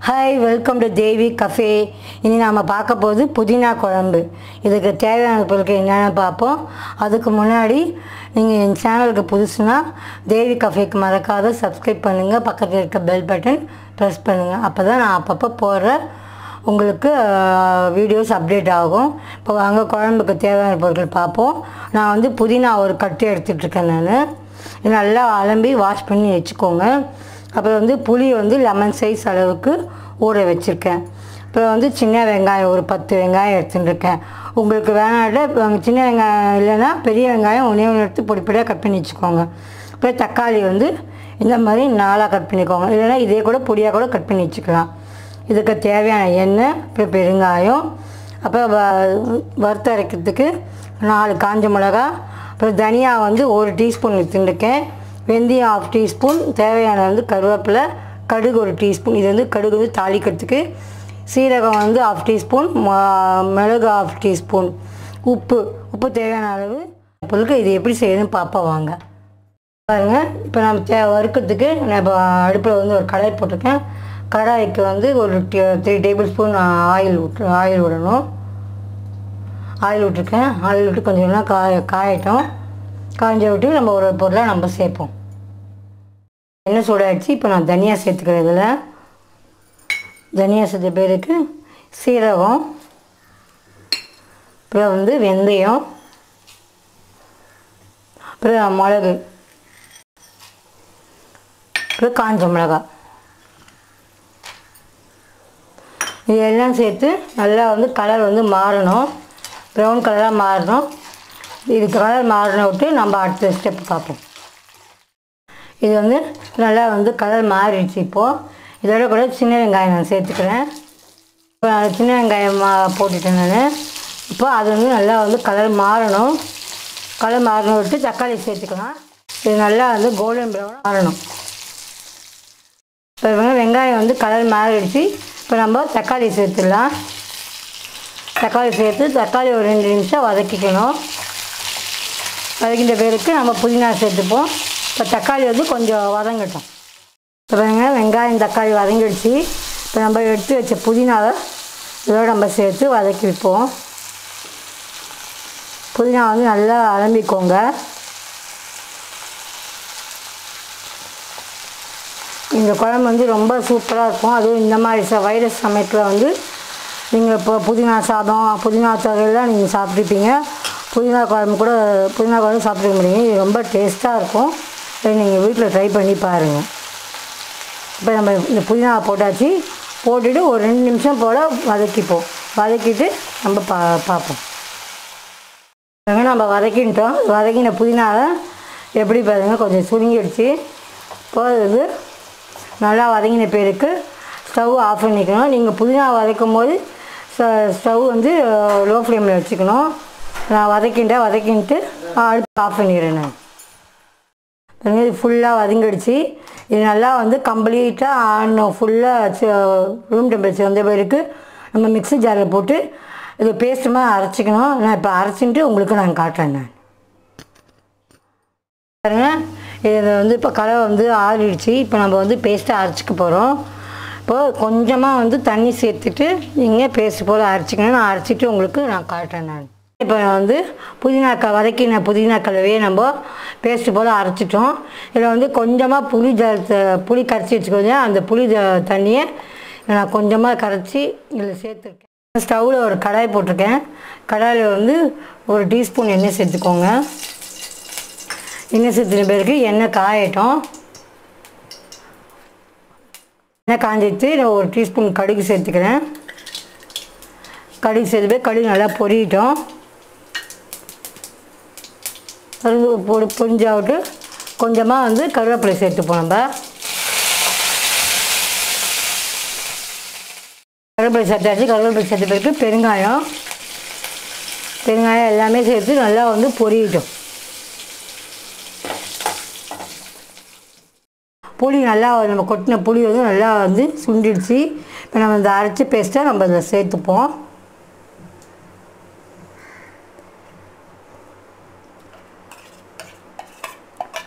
hi welcome to Devi cafe இனி நாம் பார்க்க போகுது புதினா குழம்பு இதுக்கு தேவையான பொருட்கள் என்னென்னு பார்ப்போம் அதுக்கு முன்னாடி நீங்கள் என் சேனலுக்கு புதுசுனா தேவி கஃபேக்கு மறக்காத சப்ஸ்கிரைப் பண்ணுங்கள் பக்கத்தில் இருக்க பெல் பட்டன் ப்ரெஸ் பண்ணுங்கள் அப்போ தான் நான் அப்பப்போ போடுற உங்களுக்கு வீடியோஸ் அப்டேட் ஆகும் இப்போ வாங்க குழம்புக்கு தேவையான பொருட்கள் பார்ப்போம் நான் வந்து புதினா ஒரு கட்டு எடுத்துகிட்ருக்கேன் நான் இது நல்லா அலம்பி வாஷ் பண்ணி வச்சுக்கோங்க அப்புறம் வந்து புளி வந்து லெமன் சைஸ் அளவுக்கு ஊற வச்சுருக்கேன் அப்புறம் வந்து சின்ன வெங்காயம் ஒரு பத்து வெங்காயம் எடுத்துட்டுருக்கேன் உங்களுக்கு வேணாட்ட சின்ன வெங்காயம் இல்லைன்னா பெரிய வெங்காயம் ஒன்றே ஒன்று எடுத்து பொடி பொடியாக கட் பண்ணி வச்சுக்கோங்க அப்புறம் தக்காளி வந்து இந்த மாதிரி நாலாக கட் பண்ணிக்கோங்க இல்லைன்னா இதே கூட பொடியாக கூட கட் பண்ணி வச்சுக்கலாம் இதுக்கு தேவையான எண்ணெய் அப்புறம் பெருங்காயம் அப்புறம் வ வறுத்து அரைக்கிறதுக்கு நாலு காஞ்ச மிளகா அப்புறம் தனியா வந்து ஒரு டீஸ்பூன் எடுத்துட்டுருக்கேன் வெந்தயம் ஆஃப் டீஸ்பூன் தேவையான வந்து கருவேப்பிலை கடுகு ஒரு டீஸ்பூன் இது வந்து கடுகு வந்து தாளிக்கிறதுக்கு சீரகம் வந்து ஆஃப் டீஸ்பூன் மிளகு ஆஃப் டீஸ்பூன் உப்பு உப்பு தேவையான அளவு பொருட்கள் இது எப்படி செய்யணும்னு பார்ப்போம் வாங்க பாருங்கள் இப்போ நம்ம தே வறுக்கிறதுக்கு நான் இப்போ அடுப்பில் வந்து ஒரு கடாய் போட்டிருக்கேன் கடாய்க்கு வந்து ஒரு த்ரீ டேபிள் ஸ்பூன் ஆயில் விட்டு ஆயில் விடணும் ஆயில் விட்டுருக்கேன் ஆயில் விட்டு கொஞ்சம் நேரம் காய காயட்டும் காய்ஞ்ச விட்டு நம்ம ஒரு பொருளை நம்ம சேர்ப்போம் எண்ணெய் சூடாகிடுச்சு இப்போ நான் தனியாக சேர்த்துக்கிறேன் இதில் தனியாக சேர்த்த பேருக்கு சீரகம் அப்புறம் வந்து வெந்தயம் அப்புறம் மிளகு அப்புறம் காஞ்ச மிளகாய் இது எல்லாம் சேர்த்து நல்லா வந்து கலர் வந்து மாறணும் ப்ரௌன் கலராக மாறணும் இது கலர் மாறின விட்டு நம்ம அடுத்த ஸ்டெப் பார்ப்போம் இது வந்து நல்லா வந்து கலர் மாறிடுச்சு இப்போது இதோட கூட சின்ன வெங்காயம் நான் சேர்த்துக்கிறேன் இப்போ நான் சின்ன வெங்காயம் மா போட்டுட்டேன் நான் இப்போ அது வந்து நல்லா வந்து கலர் மாறணும் கலர் மாறின விட்டு தக்காளி சேர்த்துக்கலாம் இது நல்லா வந்து கோல்டன் ப்ரௌன் மாறணும் இப்போ வந்து வெங்காயம் வந்து கலர் மாறிடுச்சு இப்போ நம்ம தக்காளி சேர்த்துடலாம் தக்காளி சேர்த்து தக்காளி ஒரு ரெண்டு நிமிஷம் வதக்கிக்கணும் வதக்கின்ற பேருக்கு நம்ம புதினா சேர்த்துப்போம் இப்போ தக்காளி வந்து கொஞ்சம் வதங்கட்டும் இப்போ பாருங்க வெங்காயம் தக்காளி வதங்கிடுச்சு இப்போ நம்ம எடுத்து வச்ச புதினாவை இதோட நம்ம சேர்த்து வதக்கி வைப்போம் புதினா வந்து நல்லா அலம்பிக்கோங்க இந்த குழம்பு வந்து ரொம்ப சூப்பராக இருக்கும் அதுவும் இந்த மாதிரி ச வைரஸ் சமயத்தில் வந்து நீங்கள் இப்போ புதினா சாதம் புதினா தொகையெல்லாம் நீங்கள் சாப்பிட்ருப்பீங்க புதினா குழம்பு கூட புதினா குழம்பு சாப்பிட்ருக்க முடியுங்க இது ரொம்ப டேஸ்ட்டாக இருக்கும் இதை நீங்கள் வீட்டில் ட்ரை பண்ணி பாருங்கள் இப்போ நம்ம இந்த புதினா போட்டாச்சு போட்டுட்டு ஒரு ரெண்டு நிமிஷம் போல் வதக்கிப்போம் வதக்கிட்டு நம்ம பா பார்ப்போம் நம்ம வதக்கிட்டோம் வதக்கின புதினாவை எப்படி பாருங்கள் கொஞ்சம் சுருங்கிடுச்சு போகுது நல்லா வதங்கின பேருக்கு ஸ்டவ் ஆஃப் பண்ணிக்கணும் நீங்கள் புதினா வதக்கும் போது ஸ்டவ் வந்து லோ ஃப்ளேமில் வச்சுக்கணும் நான் வதக்கிட்டேன் வதக்கின்ட்டு அடுப்பு ஆஃப் பண்ணிடுறேன் நான் இது ஃபுல்லாக வதங்கிடுச்சு இது நல்லா வந்து கம்ப்ளீட்டாக ஆடணும் ஃபுல்லாக ரூம் டெம்பரேச்சர் வந்த பிறகு நம்ம மிக்ஸி ஜாரில் போட்டு இது பேஸ்ட்டுமாக அரைச்சிக்கணும் நான் இப்போ அரைச்சிட்டு உங்களுக்கு நான் காட்டுறேன் நான் பாருங்க இது வந்து இப்போ கலவை வந்து ஆறிடுச்சு இப்போ நம்ம வந்து பேஸ்ட்டாக அரைச்சிக்க போகிறோம் இப்போது கொஞ்சமாக வந்து தண்ணி சேர்த்துட்டு நீங்கள் பேஸ்ட் போல் அரைச்சிக்கணும் நான் அரைச்சிட்டு உங்களுக்கு நான் காட்டுறேன் நான் இப்போ வந்து புதினா க வதக்கின புதினா கலவையே நம்ம பேஸ்ட்டு போல் அரைச்சிட்டோம் இதில் வந்து கொஞ்சமாக புளி ஜலத்தை புளி கரைச்சி வச்சுக்கோங்க அந்த புளி ஜ தண்ணியை நான் கொஞ்சமாக கரைச்சி இதில் சேர்த்துருக்கேன் ஸ்டவ்வில் ஒரு கடாய் போட்டிருக்கேன் கடாயில் வந்து ஒரு டீஸ்பூன் எண்ணெய் சேர்த்துக்கோங்க எண்ணெய் சேர்த்துன பிறகு எண்ணெய் காயட்டும் எண்ணெய் காஞ்சிட்டு நான் ஒரு டீஸ்பூன் கடுகு சேர்த்துக்கிறேன் கடுகு சேர்த்து போய் கடுகு நல்லா பொரியட்டும் கடுகு பொடி பொரிஞ்சாவிட்டு கொஞ்சமாக வந்து கருவேப்பிலை சேர்த்துப்போம் நம்ம கருவேப்பிலை சேர்த்தாச்சு கருவேப்பிலை சேர்த்த பிறகு பெருங்காயம் பெருங்காயம் எல்லாமே சேர்த்து நல்லா வந்து பொரியட்டும் புளி நல்லா நம்ம கொட்டின புளி வந்து நல்லா வந்து சுண்டிடுச்சு இப்போ நம்ம இந்த அரைச்சி பேஸ்ட்டை நம்ம இதில் சேர்த்துப்போம்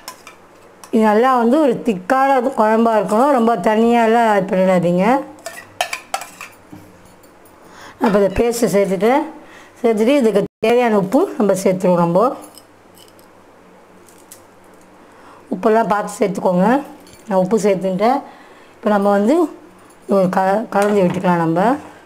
இது நல்லா வந்து ஒரு திக்கான குழம்பாக இருக்கணும் ரொம்ப தண்ணியாலாம் பண்ணிடாதீங்க அப்போ இந்த பேஸ்ட்டு சேர்த்துட்டு சேர்த்துட்டு இதுக்கு தேவையான உப்பு நம்ம சேர்த்துருவோம் நம்ம உப்பெல்லாம் பார்த்து சேர்த்துக்கோங்க நான் உப்பு சேர்த்துட்டேன் இப்போ நம்ம வந்து ஒரு க கலந்து விட்டுக்கலாம் நம்ம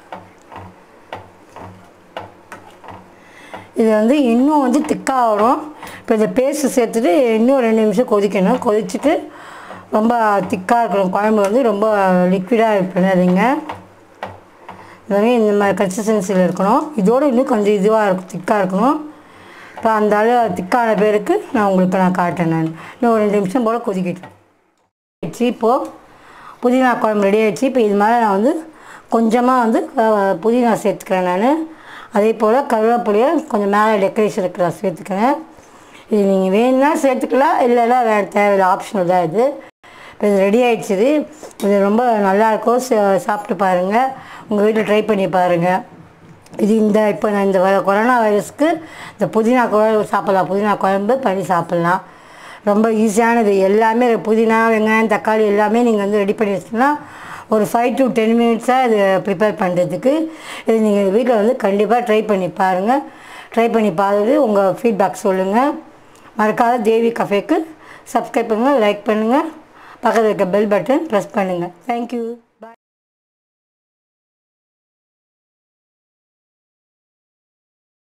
இது வந்து இன்னும் வந்து திக்காக வரும் இப்போ இந்த பேஸ்ட்டு சேர்த்துட்டு இன்னும் ரெண்டு நிமிஷம் கொதிக்கணும் கொதிச்சுட்டு ரொம்ப திக்காக இருக்கணும் குழம்பு வந்து ரொம்ப லிக்விடாக பண்ணாதீங்க எல்லாமே இந்த மாதிரி கன்சிஸ்டன்சியில் இருக்கணும் இதோடு இன்னும் கொஞ்சம் இதுவாக இருக்கும் திக்காக இருக்கணும் இப்போ அந்த அளவு திக்கான பேருக்கு நான் உங்களுக்கு நான் காட்டேன் நான் இன்னும் ஒரு ரெண்டு நிமிஷம் போல் கொதிக்கிட்டேன் வச்சு இப்போது புதினா குழம்பு ரெடி ஆகிடுச்சு இப்போ இது மேலே நான் வந்து கொஞ்சமாக வந்து அஹ், புதினா சேர்த்துக்கிறேன் நான் அதே போல் கருவேப்பிலையை கொஞ்சம் மேலே டெக்கரேஷன் இருக்கிற சேர்த்துக்கிறேன் இது நீங்கள் வேணும்னா சேர்த்துக்கலாம் இல்லைன்னா வேறு தேவையில்லை ஆப்ஷனல் தான் இது இப்போ இது ரெடி ஆயிடுச்சு இது இது ரொம்ப நல்லாயிருக்கும் சா- சாப்பிட்டு பாருங்கள் உங்கள் வீட்டில் ட்ரை பண்ணி பாருங்கள் இது இந்த இப்போ நான் இந்த வ- கொரோனா வைரஸ்க்கு இந்த புதினா குழம்பு சாப்பிட்லாம் புதினா குழம்பு பண்ணி சாப்பிட்லாம் ரொம்ப ஈஸியானது எல்லாமே புதினா வெங்காயம் தக்காளி எல்லாமே நீங்கள் வந்து ரெடி பண்ணி வச்சிங்கன்னா ஒரு ஃபைவ் டு டென் மினிட்ஸாக இது ப்ரிப்பேர் பண்ணுறதுக்கு இது நீங்கள் வீட்டில் வந்து கண்டிப்பாக ட்ரை பண்ணி பாருங்கள் ட்ரை பண்ணி பார்த்துட்டு உங்கள் ஃபீட்பேக் சொல்லுங்கள் மறக்காத தேவி கஃபேக்கு சப்ஸ்கிரைப் பண்ணுங்கள் லைக் பண்ணுங்கள் பக்கத்தில் இருக்க பெல் பட்டன் ப்ரெஸ் பண்ணுங்கள் தேங்க்யூ